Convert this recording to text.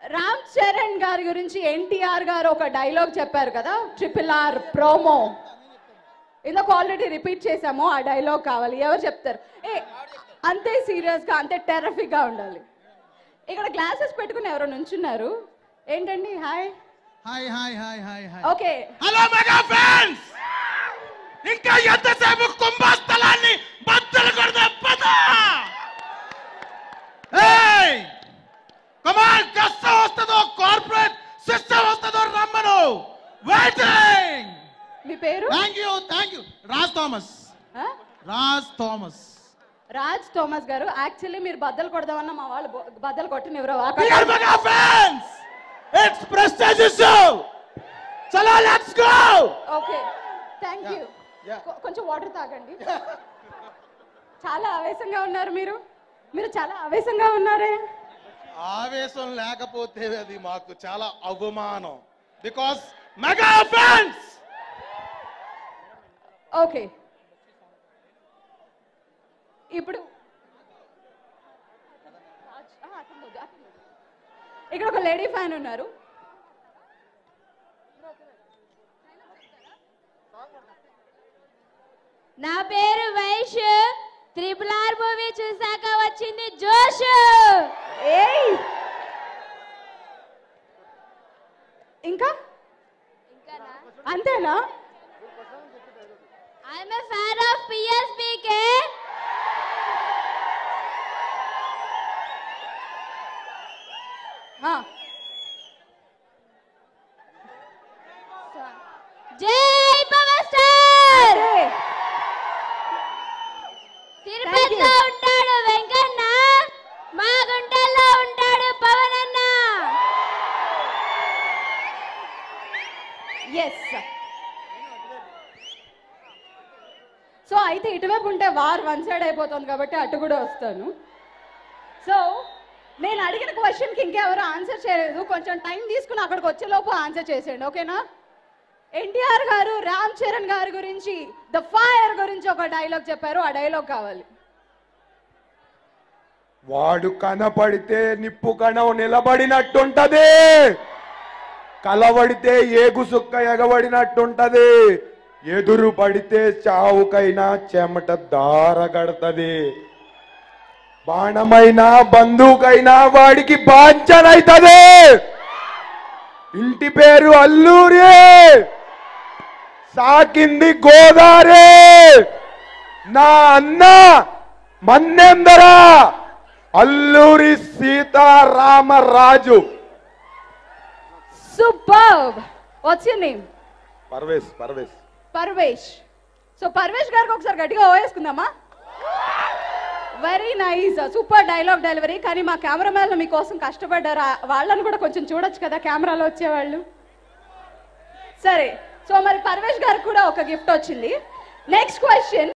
రామ్ చరణ్ గారి గురించి ఎన్టీఆర్ గారు ఒక డైలాగ్ చెప్పారు కదా ట్రిపుల్ ఆర్ ప్రోమో ఇందాక ఆల్రెడీ రిపీట్ చేసాము ఆ డైలాగ్ కావాలి ఎవరు చెప్తారు ఏ అంతే సీరియస్ గా అంతే టెరఫిక్ గా ఉండాలి ఇక్కడ గ్లాసెస్ పెట్టుకుని ఎవరో నుంచున్నారు ఏంటండి hi hi hi hi hi hi okay hello mega fans ఇంకా ఎంతసేపు కుంభస్థలాన్ని బద్దలు కొడదా పద ఏయ్ కమాన్ కష్టం వస్తుందో కార్పొరేట్ సిస్టమ్ వస్తుందో రమ్మను వెయిటింగ్ మీ పేరు thank you thank you Raj Thomas ఆ? రాజ్ థామస్ రాజ్ థోమస్ గారు యాక్చువల్లీ మీరు బద్దలు కొడదామన్న మా వాళ్ళు బొ- బద్దలు కొట్టనివ్వరు dear mega fans it's prestige show చలో let's go okay thank you Yeah. కొంచెం వాటర్ తాగండి చాలా ఆవేశంగా ఉన్నారు మీరు మీరు చాలా ఆవేశంగా ఉన్నారే ఆవేశం లేకపోతే అది మాకు చాలా అవమానం బికాస్ మెగా ఫ్యాన్స్ ఓకే ఇప్పుడు ఆ, అతను వద్దు, అతను వద్దు. ఇక్కడ ఒక లేడీ ఫ్యాన్ ఉన్నారు నా పేరు వైష్ త్రిపుల్ ఆర్ మూవీ చూసాక వచ్చింది జోష్ ఏయ్ ఇంకా అంతేనా I'm a fan of PSPK ఆ, జై పవర్ స్టార్ అదే. తిరుపతిలో ఉంటాడు వెంకన్న మా గుంటల్లో ఉంటాడు పవన్ అన్న ఎస్ సో అయితే ఇటువైపు ఉంటే వార్ వన్ సైడ్ అయిపోతుంది కాబట్టి అటు కూడా వస్తాను సో నేను అడిగిన క్వశ్చన్కి ఇంకెవరు ఆన్సర్ చేయలేదు కొంచెం టైం తీసుకుని అక్కడికి వచ్చేలోపు ఆన్సర్ చేసేయండి ఓకేనా ఎన్టీఆర్ గారు రామ్ చరణ్ గారి గురించి ద ఫైర్ గురించి ఒక డైలాగ్ చెప్పారు ఆ డైలాగ్ కావాలి వాడు కనపడితే నిప్పు కణం నిలబడినట్టుంటది కలబడితే ఏగు సుక్క ఎగబడినట్టుంటది ఎదురు పడితే చావుకైనా చెమట దారగడతది బాణమైనా బంధువుకైనా వాడికి బాంచనైతది ఇంటి పేరు అల్లూరి సాకింది గోదారే నా అన్న మన్నెందర Alluri Sitaramaraju super what's your name Parvez Parvez Parvesh so Parvesh గారికి ఒకసారి గట్టిగా ఓవేసుకుందామా very nice super dialogue delivery కానీ మా కెమెరామ్యాన్లు మీకోసం కష్టపడ్డారు ఆ- వాళ్ళని కూడా కొంచెం చూడొచ్చు కదా కెమెరాలో వచ్చేవాళ్ళు సరే సో మరి పర్వేష్ గారికి కూడా ఒక గిఫ్ట్ వచ్చింది నెక్స్ట్ క్వశ్చన్